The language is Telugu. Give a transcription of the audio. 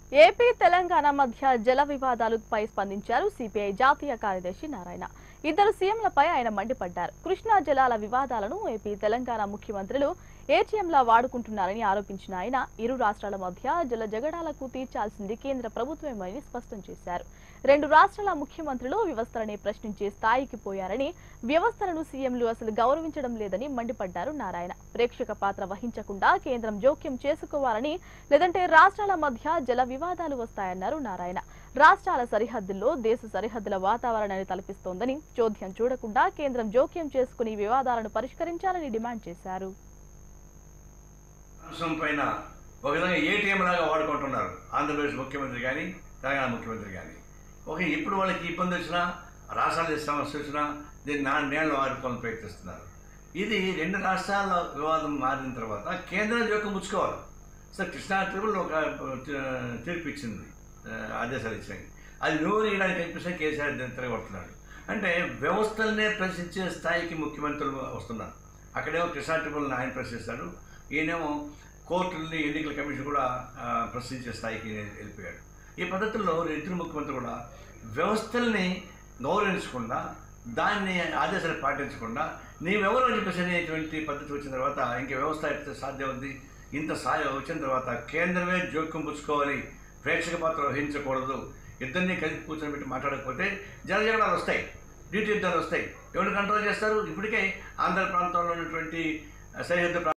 ఏపీ తెలంగాణ మధ్య జల వివాదాలపై స్పందించారు సిపిఐ జాతీయ కార్యదర్శి నారాయణ ఇద్దరు సీఎంలపై ఆయన మండిపడ్డారు కృష్ణా జలాల వివాదాలను ఏపీ తెలంగాణ ముఖ్యమంత్రులు ఏటీఎంలా వాడుకుంటున్నారని ఆరోపించిన ఆయన ఇరు రాష్ట్రాల మధ్య జల జగడాలకు తీర్చాల్సింది కేంద్ర ప్రభుత్వమని స్పష్టం చేశారు రెండు రాష్ట్రాల ముఖ్యమంత్రులు వ్యవస్థలని ప్రశ్నించే స్థాయికి పోయారని వ్యవస్థలను సీఎంలు అసలు గౌరవించడం లేదని మండిపడ్డారు నారాయణ ప్రేక్షక పాత్ర వహించకుండా కేంద్రం జోక్యం చేసుకోవాలని లేదంటే రాష్ట్రాల మధ్య జల వివాదాలు వస్తాయన్నారు నారాయణ రాష్ట్రాల సరిహద్దుల్లో దేశ సరిహద్దుల వాతావరణాన్ని తలపిస్తోందని చోద్యం చూడకుండా కేంద్రం జోక్యం చేసుకుని వివాదాలను పరిష్కరించాలని డిమాండ్ చేశారు అంశం పైన ఒక విధంగా ఏటీఎం లాగా వాడుకుంటున్నారు ఆంధ్రప్రదేశ్ ముఖ్యమంత్రి కానీ తెలంగాణ ముఖ్యమంత్రి కానీ ఒక ఇప్పుడు వాళ్ళకి ఇబ్బంది వచ్చినా రాష్ట్రాల సమస్య వచ్చినా దీన్ని నా నేళ్ళు వాడుకోవాలని ప్రయత్నిస్తున్నారు ఇది రెండు రాష్ట్రాల వివాదం మారిన తర్వాత కేంద్రం జోక్యం ముచ్చుకోవాలి సో కృష్ణా ట్రిబుల్ ఒక ఆ, తీర్పు ఇచ్చింది ఆ, ఆదేశాలు ఇచ్చాయి అది నూరు వేయడానికి కనిపిస్తే కేసీఆర్ దీన్ని తిరగబడుతున్నాడు అంటే వ్యవస్థలనే ప్రశ్నించే స్థాయికి ముఖ్యమంత్రులు వస్తున్నారు అక్కడేమో కృష్ణా ట్రిబుల్ని ఆయన ప్రశ్నిస్తాడు ఈయనేమో కోర్టుల్ని ఎన్నికల కమిషన్ కూడా ఆ, ప్రశ్నించే స్థాయికి వెళ్ళిపోయాడు ఈ పద్ధతుల్లో ఇద్దరు ముఖ్యమంత్రి కూడా వ్యవస్థల్ని గౌరవించకుండా దాన్ని ఆదేశాలు పాటించకుండా నీవెవరో అని చెప్పేసి అనేటువంటి పద్ధతి వచ్చిన తర్వాత ఇంక వ్యవస్థ ఎట్లా సాధ్యం ఉంది ఇంత సాయ వచ్చిన తర్వాత కేంద్రమే జోక్యం పుచ్చుకోవాలి ప్రేక్షక పాత్ర వహించకూడదు ఇద్దరిని కలిపి కూర్చొని పెట్టి మాట్లాడకపోతే జనజగడాలు వస్తాయి డ్యూటీ యుద్ధాలు వస్తాయి ఎవరు కంట్రోల్ చేస్తారు ఇప్పటికే ఆంధ్ర ప్రాంతంలో ఉన్నటువంటి సరిహద్దు ప్రా-